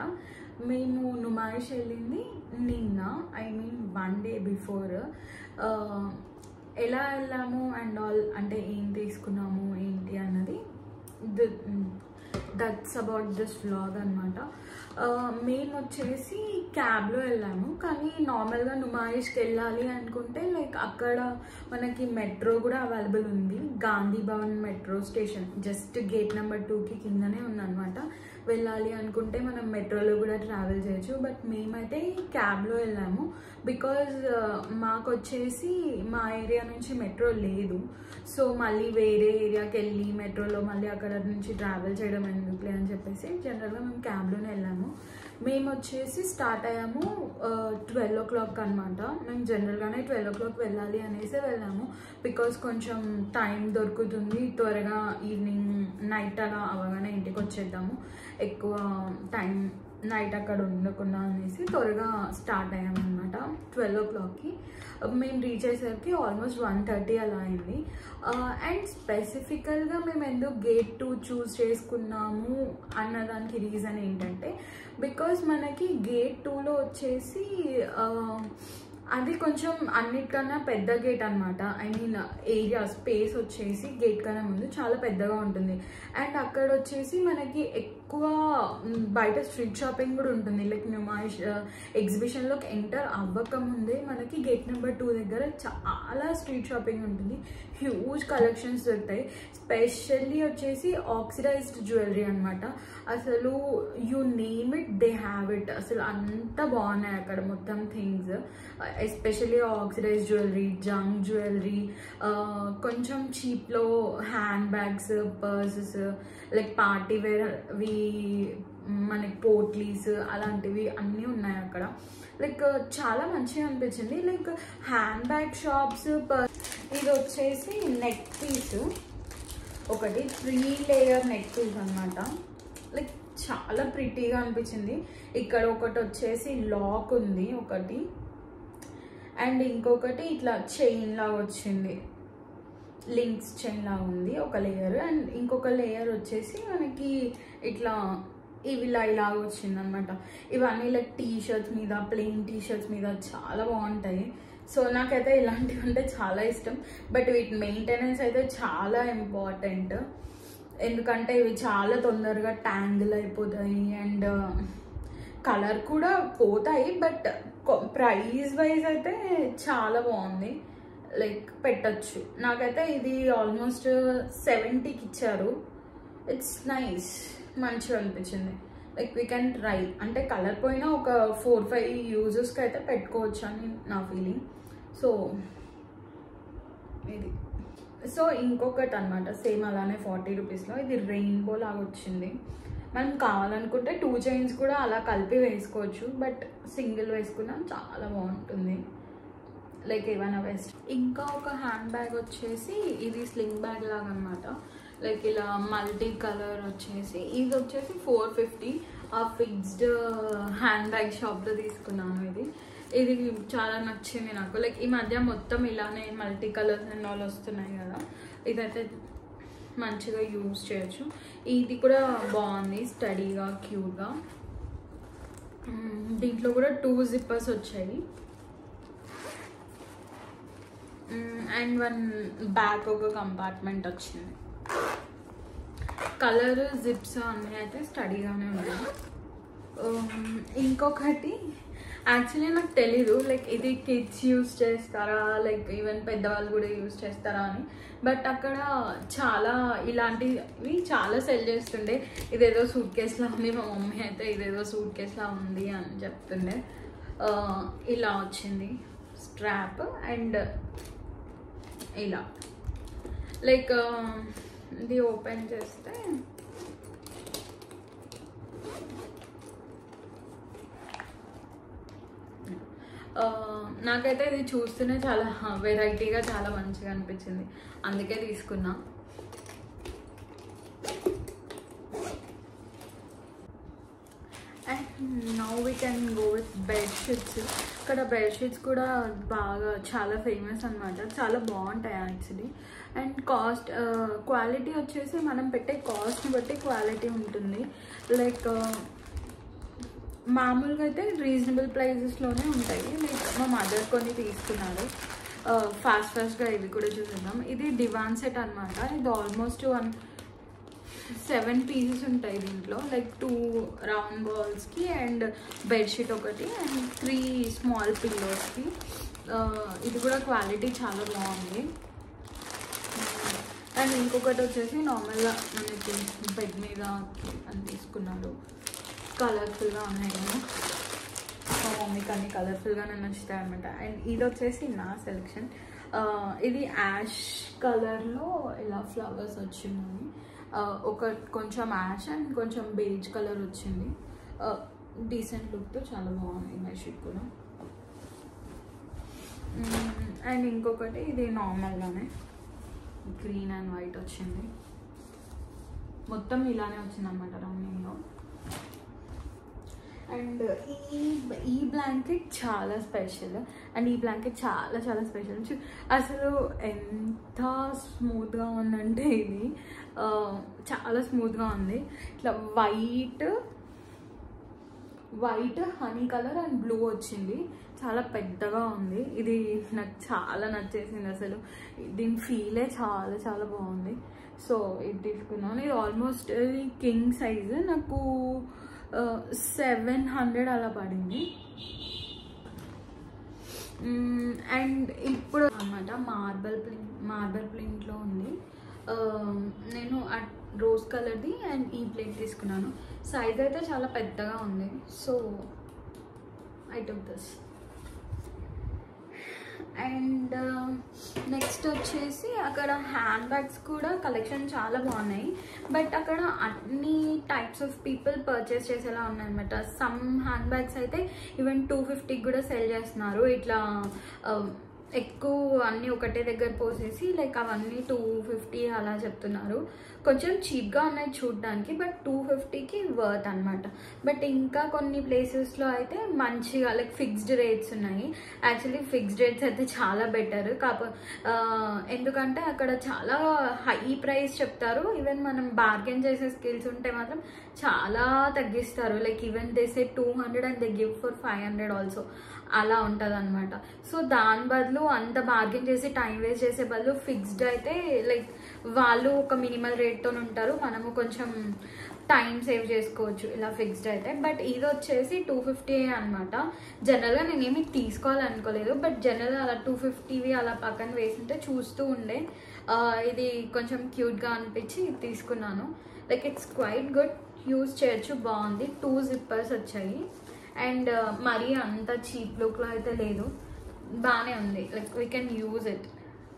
మేము నుమాయిష్ వెళ్ళింది నిన్న I mean one day before ఎలా వెళ్ళాము అండ్ ఆల్ అంటే ఏం తీసుకున్నాము ఏంటి అన్నది దట్స్ అబౌట్ దిస్ వ్లాగ్ అనమాట మేము వచ్చేసి క్యాబ్లో వెళ్ళాము కానీ నార్మల్గా నుమాయిష్కి వెళ్ళాలి అనుకుంటే లైక్ అక్కడ మనకి మెట్రో కూడా అవైలబుల్ ఉంది Gandhi Bhavan metro station just gate number టూకి కిందనే ఉందన్నమాట వెళ్ళాలి అనుకుంటే మనం మెట్రోలో కూడా ట్రావెల్ చేయొచ్చు బట్ మేమైతే క్యాబ్లో వెళ్ళాము బికాజ్ మాకు వచ్చేసి మా ఏరియా నుంచి మెట్రో లేదు సో మళ్ళీ వేరే ఏరియాకి వెళ్ళి మెట్రోలో మళ్ళీ అక్కడ నుంచి ట్రావెల్ చేయడం ఎందుకులే అని చెప్పేసి జనరల్గా మేము క్యాబ్లోనే వెళ్ళాము మేము వచ్చేసి స్టార్ట్ అయ్యాము ట్వెల్వ్ ఓ క్లాక్ అనమాట మేము జనరల్గానే ట్వెల్వ్ ఓ క్లాక్ వెళ్ళాలి అనేసి వెళ్ళాము బికాస్ కొంచెం టైం దొరుకుతుంది త్వరగా ఈవినింగ్ నైట్ అలా అవగానే ఇంటికి వచ్చేద్దాము ఎక్కువ టైం నైట్ అక్కడ ఉండకుండా అనేసి త్వరగా స్టార్ట్ అయ్యామన్నమాట ట్వెల్వ్ ఓ క్లాక్కి మేము రీచ్ అయ్యేసరికి ఆల్మోస్ట్ వన్ థర్టీ అలా అయింది అండ్ స్పెసిఫికల్గా మేము ఎందుకు గేట్ టూ చూస్ చేసుకున్నాము అన్నదానికి రీజన్ ఏంటంటే బికాజ్ మనకి గేట్ టూలో వచ్చేసి అది కొంచెం అన్నిటికన్నా పెద్ద గేట్ అనమాట ఐ మీన్ ఏరియా స్పేస్ వచ్చేసి గేట్ కన్నా ముందు చాలా పెద్దగా ఉంటుంది అండ్ అక్కడ వచ్చేసి మనకి ఎక్కువ బయట స్ట్రీట్ షాపింగ్ కూడా ఉంటుంది లైక్ న్యూమాయిష్ ఎగ్జిబిషన్లోకి ఎంటర్ అవ్వక ముందే మనకి గేట్ నెంబర్ టూ దగ్గర చాలా స్ట్రీట్ షాపింగ్ ఉంటుంది హ్యూజ్ కలెక్షన్స్ దొరుకుతాయి స్పెషల్లీ వచ్చేసి ఆక్సిడైజ్డ్ జ్యువెలరీ అనమాట అసలు you name it they have it అసలు అంత బాగున్నాయి అక్కడ మొత్తం things especially oxidised jewellery junk jewellery కొంచెం చీప్లో handbags purses like party వేర్వి మనకి పోట్లీస్ అలాంటివి అన్నీ ఉన్నాయి అక్కడ లైక్ చాలా మంచిగా అనిపించింది లైక్ హ్యాండ్ బ్యాగ్ షాప్స్ ఇది వచ్చేసి నెక్ పీస్ ఒకటి త్రీ లేయర్ నెక్ పీస్ అనమాట లైక్ చాలా ప్రిటీగా అనిపించింది ఇక్కడ ఒకటి వచ్చేసి లాక్ ఉంది ఒకటి అండ్ ఇంకొకటి ఇట్లా చైన్ లాగా వచ్చింది లింక్స్ చైన్ లాగా ఉంది ఒక లేయర్ అండ్ ఇంకొక లేయర్ వచ్చేసి మనకి ఇట్లా ఇవి ఇలాగా వచ్చింది అనమాట ఇవన్నీ లైక్ టీ షర్ట్స్ మీద ప్లెయిన్ టీ షర్ట్స్ మీద చాలా బాగుంటాయి సో నాకైతే ఇలాంటివి అంటే చాలా ఇష్టం బట్ వీటి మెయింటెనెన్స్ అయితే చాలా ఇంపార్టెంట్ ఎందుకంటే ఇవి చాలా తొందరగా ట్యాంగిల్ అయిపోతాయి అండ్ కలర్ కూడా పోతాయి బట్ ప్రైస్ వైజ్ అయితే చాలా బాగుంది లైక్ పెట్టచ్చు నాకైతే ఇది ఆల్మోస్ట్ సెవెంటీకి ఇచ్చారు ఇట్స్ నైస్ మంచిగా అనిపించింది లైక్ వీ కెన్ ట్రై అంటే కలర్ పోయినా ఒక ఫోర్ ఫైవ్ యూజెస్కి అయితే పెట్టుకోవచ్చు అని నా ఫీలింగ్ సో ఇది సో ఇంకొకటి అనమాట సేమ్ అలానే ఫార్టీ రూపీస్లో ఇది రెయిన్బో లాగా వచ్చింది మనం కావాలనుకుంటే టూ చైన్స్ కూడా అలా కలిపి వేసుకోవచ్చు బట్ సింగిల్ వేసుకున్నా చాలా బాగుంటుంది లైక్ ఏమైనా వేస్ట్ ఇంకా ఒక హ్యాండ్ బ్యాగ్ వచ్చేసి ఇది స్లింగ్ బ్యాగ్ లాగా అనమాట లైక్ ఇలా మల్టీ కలర్ వచ్చేసి ఇది వచ్చేసి ఫోర్ ఫిఫ్టీ ఆ ఫిక్స్డ్ హ్యాండ్ బ్యాగ్ షాప్లో తీసుకున్నాను ఇది ఇది చాలా నచ్చింది నాకు లైక్ ఈ మధ్య మొత్తం ఇలానే మల్టీ కలర్స్ అండ్ ఆల్ వస్తున్నాయి కదా ఇదైతే మంచిగా యూజ్ చేయొచ్చు ఇది కూడా బాగుంది స్టడీగా క్యూట్గా దీంట్లో కూడా టూ జిప్పర్స్ వచ్చాయి అండ్ వన్ బ్యాక్ ఒక కంపార్ట్మెంట్ వచ్చింది కలర్ జిప్స్ అన్నీ అయితే స్టడీగానే ఉన్నాయి ఇంకొకటి యాక్చువల్లీ నాకు తెలీదు లైక్ ఇది కిడ్స్ యూస్ చేస్తారా లైక్ ఈవెన్ పెద్దవాళ్ళు కూడా యూస్ చేస్తారా అని బట్ అక్కడ చాలా ఇలాంటివి చాలా సెల్ చేస్తుండే ఇదేదో సూట్ కేసులా ఉంది మా మమ్మీ అయితే ఇదేదో సూట్ కేసులా ఉంది అని చెప్తుండే ఇలా వచ్చింది స్ట్రాప్ అండ్ ఇలా లైక్ ఇది ఓపెన్ చేస్తే నాకైతే ఇది చూస్తూనే చాలా వెరైటీగా చాలా మంచిగా అనిపించింది అందుకే తీసుకున్నా and now we can go with bedsheets ఇక్కడ బెడ్షీట్స్ కూడా బాగా చాలా ఫేమస్ అనమాట చాలా బాగుంటాయి యాక్చువల్లీ అండ్ కాస్ట్ క్వాలిటీ వచ్చేసి మనం పెట్టే కాస్ట్ని బట్టి క్వాలిటీ ఉంటుంది లైక్ మామూలుగా అయితే రీజనబుల్ ప్రైజెస్లోనే ఉంటాయి లైక్ మా మదర్ కొన్ని తీసుకున్నారు ఫాస్ట్ ఫాస్ట్గా ఇవి కూడా చూసేద్దాం ఇది డివాన్ సెట్ అనమాట ఇది ఆల్మోస్ట్ వన్ సెవెన్ పీసెస్ ఉంటాయి దీంట్లో లైక్ టూ రౌండ్ బాల్స్కి అండ్ బెడ్షీట్ ఒకటి అండ్ త్రీ స్మాల్ పిల్లోస్కి ఇది కూడా క్వాలిటీ చాలా బాగుంది అండ్ ఇంకొకటి వచ్చేసి నార్మల్గా మనకి బెడ్ మీద అని తీసుకున్నారు కలర్ఫుల్గా ఉన్నాయి కదా మా మమ్మీకి అన్ని కలర్ఫుల్గానే నచ్చుతాయి అనమాట అండ్ ఇది వచ్చేసి నా సెలెక్షన్ ఇది యాష్ కలర్లో ఇలా ఫ్లవర్స్ వచ్చినాయి ఆ, ఒక కొంచెం యాష్ అండ్ కొంచెం బేజ్ కలర్ వచ్చింది డీసెంట్ లుక్తో చాలా బాగుంది బెడ్షీట్ కూడా అండ్ ఇంకొకటి ఇది నార్మల్గానే గ్రీన్ అండ్ వైట్ వచ్చింది మొత్తం ఇలానే వచ్చింది అనమాట రన్నింగ్లో అండ్ ఈ ఈ బ్లాంకెట్ చాలా స్పెషల్ అండ్ ఈ బ్లాంకెట్ చాలా చాలా స్పెషల్ చూ- అసలు ఎంత స్మూత్గా ఉందంటే ఇది ఆ, చాలా స్మూత్గా ఉంది ఇట్లా white white honey colour and blue వచ్చింది చాలా పెద్దగా ఉంది ఇది నాకు చాలా నచ్చేసింది అసలు దీని ఫీలే చాలా చాలా బాగుంది సో ఇది తీసుకున్నాను ఇది ఆల్మోస్ట్ ఇది కింగ్ సైజ్ నాకు సెవెన్ హండ్రెడ్ అలా పడింది అండ్ ఇప్పుడు అనమాట మార్బల్ ప్రింట్ మార్బల్ ప్రింట్లో ఉంది ఆ, నేను రోజ్ కలర్ది అండ్ ఈ ప్లేట్ తీసుకున్నాను సైజ్ అయితే చాలా పెద్దగా ఉంది so I took this and next వచ్చేసి అక్కడ హ్యాండ్ బ్యాగ్స్ కూడా కలెక్షన్ చాలా బాగున్నాయి బట్ అక్కడ అన్ని టైప్స్ ఆఫ్ పీపుల్ పర్చేస్ చేసేలా ఉన్నాయన్నమాట సమ్ హ్యాండ్ బ్యాగ్స్ అయితే ఈవెన్ టూ ఫిఫ్టీకి కూడా సెల్ చేస్తున్నారు ఇట్లా ఆ, ఎక్కువ అన్నీ ఒకటే దగ్గర పోసేసి లైక్ అవన్నీ టూ ఫిఫ్టీ అలా చెప్తున్నారు కొంచెం చీప్గా ఉన్నాయి చూడడానికి బట్ టూ ఫిఫ్టీకి వర్త్ అనమాట బట్ ఇంకా కొన్ని ప్లేసెస్లో అయితే మంచిగా లైక్ ఫిక్స్డ్ రేట్స్ ఉన్నాయి యాక్చువల్లీ ఫిక్స్డ్ రేట్స్ అయితే చాలా బెటర్ కాపో ఆ, ఎందుకంటే అక్కడ చాలా హై ప్రైస్ చెప్తారు ఈవెన్ మనం బార్గెన్ చేసే స్కిల్స్ ఉంటే మాత్రం చాలా తగ్గిస్తారు like even they say two hundred and they give for five hundred also అలా ఉంటుంది అనమాట సో దాని బదులు అంత బార్గెన్ చేసి టైం వేస్ట్ చేసే బదులు ఫిక్స్డ్ అయితే లైక్ వాళ్ళు ఒక మినిమల్ రేట్తో ఉంటారు మనము కొంచెం టైం సేవ్ చేసుకోవచ్చు ఇలా ఫిక్స్డ్ అయితే బట్ ఇది వచ్చేసి టూ ఫిఫ్టీ అనమాట జనరల్గా నేనేమి తీసుకోవాలనుకోలేదు బట్ జనరల్ అలా టూ ఫిఫ్టీవి అలా పక్కన వేసింటే చూస్తూ ఉండే ఆ, ఇది కొంచెం క్యూట్గా అనిపించి ఇది తీసుకున్నాను like it's quite good use చేయొచ్చు బాగుంది టూ జిప్పర్స్ వచ్చాయి అండ్ మరీ అంత చీప్ లుక్లో అయితే లేదు బాగానే ఉంది like we can use it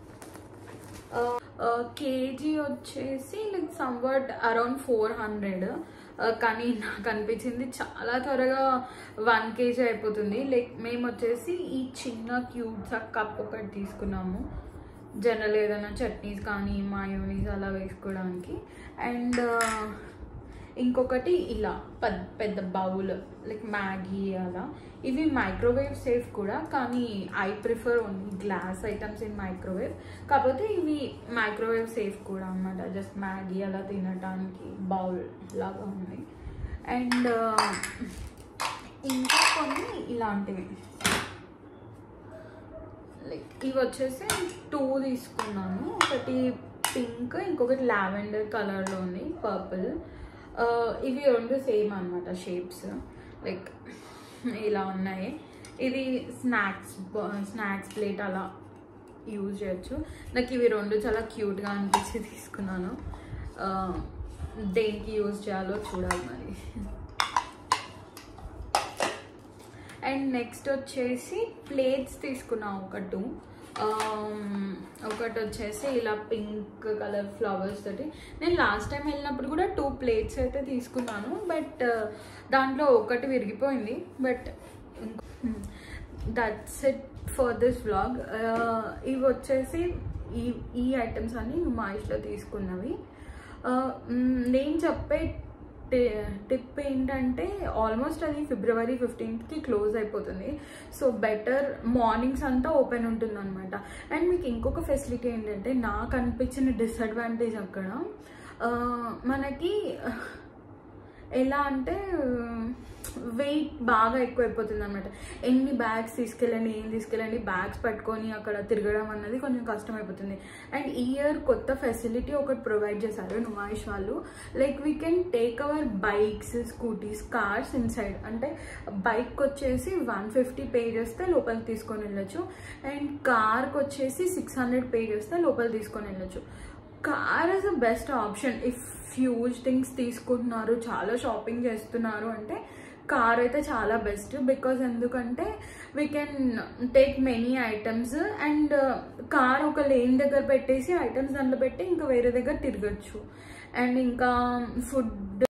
KG వచ్చేసి like somewhere around four hundred కానీ నాకు అనిపించింది చాలా త్వరగా వన్ కేజీ అయిపోతుంది లైక్ మేము వచ్చేసి ఈ చిన్న క్యూబ్స్ కప్ ఒకటి తీసుకున్నాము జనరల్ ఏదైనా చట్నీస్ కానీ మాయోనీస్ అలా వేసుకోవడానికి అండ్ ఇంకొకటి ఇలా పెద్ద పెద్ద బౌల్ లైక్ మ్యాగీ అలా ఇవి మైక్రోవేవ్ సేఫ్ కూడా కానీ I prefer only glass items in microwave కాకపోతే ఇవి మైక్రోవేవ్ సేఫ్ కూడా అన్నమాట జస్ట్ మ్యాగీ అలా తినడానికి బౌల్ లాగా ఉంది అండ్ ఇంకా కొన్ని ఇలాంటివి లైక్ ఇవి వచ్చేసి టూ తీసుకున్నాను ఒకటి పింక్ ఇంకొకటి లావెండర్ కలర్లో ఉంది పర్పుల్ ఇవి రెండు సేమ్ అనమాట షేప్స్ లైక్ ఇలా ఉన్నాయి ఇది స్నాక్స్ స్నాక్స్ ప్లేట్ అలా యూజ్ చేయొచ్చు నాకు ఇవి రెండు చాలా క్యూట్గా అనిపించి తీసుకున్నాను ఆ, దేనికి యూజ్ చేయాలో చూడాలి మరి అండ్ నెక్స్ట్ వచ్చేసి ప్లేట్స్ తీసుకున్నాం ఒక టూ ఒకటి వచ్చేసి ఇలా పింక్ కలర్ ఫ్లవర్స్ తోటి నేను లాస్ట్ టైం వెళ్ళినప్పుడు కూడా టూ ప్లేట్స్ అయితే తీసుకున్నాను బట్ దాంట్లో ఒకటి విరిగిపోయింది but that's it for this vlog ఇవి వచ్చేసి ఈ ఈ ఐటమ్స్ అన్ని నుమాయిష్లో తీసుకున్నవి Uh, మ్, నేను చెప్పే టిప్ ఏంటంటే ఆల్మోస్ట్ అది ఫిబ్రవరి ఫిఫ్టీన్త్కి క్లోజ్ అయిపోతుంది సో బెటర్ మార్నింగ్స్ అంతా ఓపెన్ ఉంటుంది అనమాట అండ్ మీకు ఇంకొక ఫెసిలిటీ ఏంటంటే నాకు అనిపించిన డిసడ్వాంటేజ్ అక్కడ ఆ, మనకి ఎలా అంటే వెయిట్ బాగా ఎక్కువైపోతుంది అనమాట ఎన్ని బ్యాగ్స్ తీసుకెళ్ళండి ఏం తీసుకెళ్ళండి బ్యాగ్స్ పట్టుకొని అక్కడ తిరగడం అన్నది కొంచెం కష్టం అయిపోతుంది అండ్ ఈ ఇయర్ కొత్త ఫెసిలిటీ ఒకటి ప్రొవైడ్ చేశారు నుమాయిష్ వాళ్ళు like we can take our bikes scooties cars inside అంటే బైక్ వచ్చేసి వన్ ఫిఫ్టీ పే చేస్తే లోపలికి తీసుకొని వెళ్ళొచ్చు అండ్ కార్కి వచ్చేసి సిక్స్ హండ్రెడ్ పే చేస్తే లోపలికి తీసుకొని వెళ్ళొచ్చు car is the best option if huge things తీసుకుంటున్నారు చాలా షాపింగ్ చేస్తున్నారు అంటే కార్ అయితే చాలా బెస్ట్ బికాజ్ ఎందుకంటే we can take many items and car ఒక లేన్ దగ్గర పెట్టేసి ఐటమ్స్ దాంట్లో పెట్టి ఇంకా వేరే దగ్గర తిరగచ్చు అండ్ ఇంకా ఫుడ్